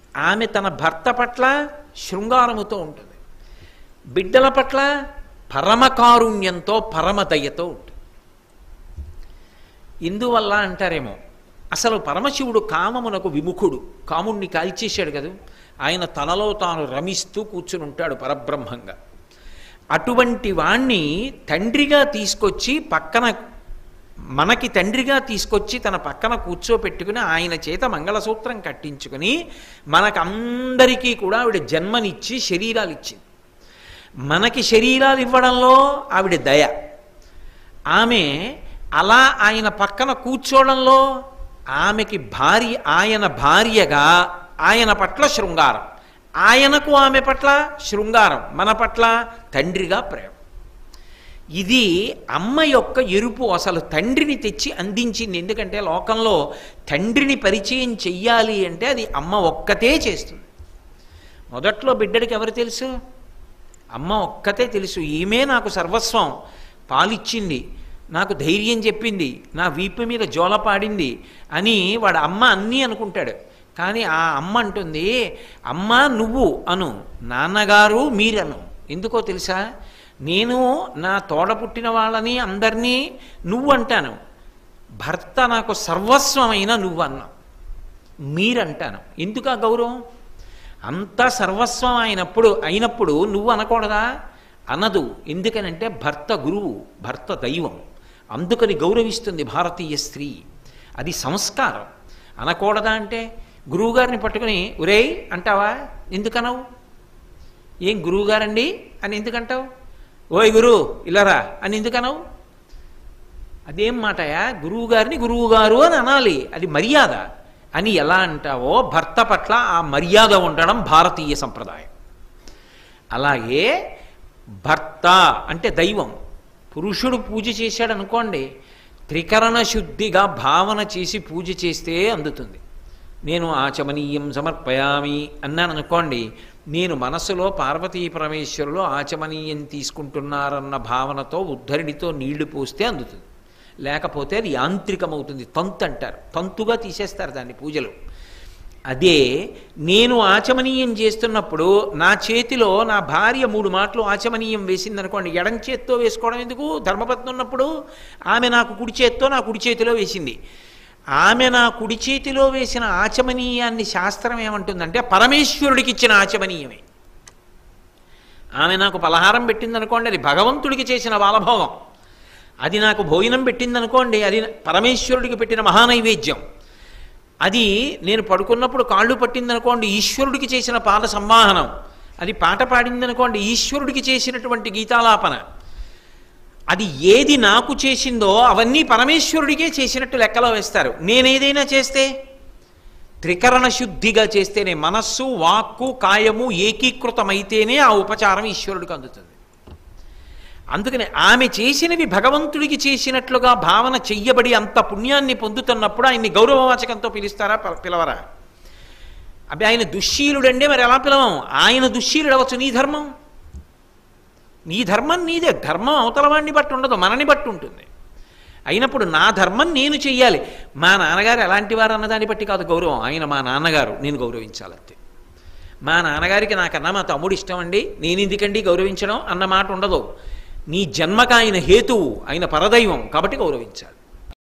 ఆమె తన భర్త పట్ల శృంగారముతో ఉంటుంది బిడ్డల పట్ల పరమకారుణ్యంతో పరమదయతో ఉంటుంది ఇందువల్ల అంటారేమో అసలు పరమశివుడు కామమునకు విముఖుడు కాముణ్ణి కాల్చేశాడు కదా ఆయన తనలో తాను రమిస్తూ కూర్చుని ఉంటాడు పరబ్రహ్మంగా అటువంటి వాణ్ణి తండ్రిగా తీసుకొచ్చి పక్కన మనకి తండ్రిగా తీసుకొచ్చి తన పక్కన కూర్చోపెట్టుకుని ఆయన చేత మంగళసూత్రం కట్టించుకుని మనకందరికీ కూడా ఆవిడ జన్మనిచ్చి శరీరాలు ఇచ్చింది మనకి శరీరాలు ఇవ్వడంలో ఆవిడ దయ ఆమె అలా ఆయన పక్కన కూర్చోవడంలో ఆమెకి భార్య ఆయన భార్యగా ఆయన పట్ల శృంగారం ఆయనకు ఆమె పట్ల శృంగారం మన పట్ల తండ్రిగా ప్రేమ ఇది అమ్మ యొక్క ఎరుపు అసలు తండ్రిని తెచ్చి అందించింది ఎందుకంటే లోకంలో తండ్రిని పరిచయం చెయ్యాలి అంటే అది అమ్మ ఒక్కతే చేస్తుంది మొదట్లో బిడ్డడికి ఎవరు తెలుసు అమ్మ ఒక్కతే తెలుసు ఈమె నాకు సర్వస్వం పాలిచ్చింది నాకు ధైర్యం చెప్పింది నా వీపు మీద జోల పాడింది అని వాడు అమ్మ అన్నీ అనుకుంటాడు కానీ ఆ అమ్మ అంటుంది అమ్మ నువ్వు అను నాన్నగారు మీరను ఎందుకో తెలుసా నేను నా తోడ పుట్టిన వాళ్ళని అందరినీ నువ్వు అంటాను భర్త నాకు సర్వస్వమైన నువ్వు అన్నా మీరంటాను ఎందుకు ఆ గౌరవం అంతా సర్వస్వం అయినప్పుడు అయినప్పుడు నువ్వు అనకూడదా అనదు ఎందుకనంటే భర్త గురువు భర్త దైవం అందుకని గౌరవిస్తుంది భారతీయ స్త్రీ అది సంస్కారం అనకూడదా అంటే గురువుగారిని పట్టుకుని ఒరేయ్ అంటావా ఎందుకనవు ఏం గురువుగారండి అని ఎందుకంటావు ఓయ్ గురు ఇలారా అని ఎందుకనవు అదేం మాటయా గురువుగారిని గురువుగారు అని అనాలి అది మర్యాద అని ఎలా అంటావో భర్త పట్ల ఆ మర్యాద ఉండడం భారతీయ సంప్రదాయం అలాగే భర్త అంటే దైవం పురుషుడు పూజ చేశాడు అనుకోండి త్రికరణ శుద్ధిగా భావన చేసి పూజ చేస్తే అందుతుంది నేను ఆచమనీయం సమర్పయామి అన్నాను అనుకోండి నేను మనసులో పార్వతీ పరమేశ్వరులు ఆచమనీయం తీసుకుంటున్నారన్న భావనతో ఉద్ధరిడితో నీళ్లు పోస్తే అందుతుంది లేకపోతే అది యాంత్రికమవుతుంది తంతు అంటారు తంతుగా తీసేస్తారు దాన్ని పూజలు అదే నేను ఆచమనీయం చేస్తున్నప్పుడు నా చేతిలో నా భార్య మూడు మాటలు ఆచమనీయం వేసిందనుకోండి ఎడం చేత్తో వేసుకోవడం ఎందుకు ధర్మపత్ని ఉన్నప్పుడు ఆమె నాకు కుడి చేత్తో నా కుడి చేతిలో వేసింది ఆమె నా కుడి చేతిలో వేసిన ఆచమనీయాన్ని శాస్త్రం ఏమంటుందంటే పరమేశ్వరుడికి ఇచ్చిన ఆచమనీయమే ఆమె నాకు పలహారం పెట్టిందనుకోండి అది భగవంతుడికి చేసిన బాలభోగం అది నాకు భోజనం పెట్టిందనుకోండి అది పరమేశ్వరుడికి పెట్టిన మహానైవేద్యం అది నేను పడుకున్నప్పుడు కాళ్ళు పట్టిందనుకోండి ఈశ్వరుడికి చేసిన పాద సంవాహనం అది పాట పాడిందనుకోండి ఈశ్వరుడికి చేసినటువంటి గీతాలాపన అది ఏది నాకు చేసిందో అవన్నీ పరమేశ్వరుడికే చేసినట్టు లెక్కలో వేస్తారు నేనేదైనా చేస్తే త్రికరణ శుద్ధిగా చేస్తేనే మనస్సు వాక్కు కాయము ఏకీకృతమైతేనే ఆ ఉపచారం ఈశ్వరుడికి అందుతుంది అందుకని ఆమె చేసినవి భగవంతుడికి చేసినట్లుగా భావన చెయ్యబడి అంత పుణ్యాన్ని పొందుతున్నప్పుడు ఆయన్ని గౌరవవాచకంతో పిలుస్తారా ప- పిలవరా అవి ఆయన దుశ్శీలుడంటే మరి ఎలా పిలవం ఆయన దుశ్శీలుడు అవ్వచ్చు నీ ధర్మం నీ ధర్మం నీదే ధర్మం అవతల వాడిని బట్టి ఉండదు మనని బట్టి ఉంటుంది అయినప్పుడు నా ధర్మం నేను చెయ్యాలి మా నాన్నగారు ఎలాంటి వారు అన్నదాన్ని బట్టి కాదు గౌరవం ఆయన మా నాన్నగారు నేను గౌరవించాలంతే మా నాన్నగారికి నాకన్నా మా తమ్ముడు ఇష్టం అండి నేను ఎందుకండి గౌరవించడం అన్న మాట ఉండదు నీ జన్మకు ఆయన హేతువు ఆయన పరదైవం కాబట్టి గౌరవించాలి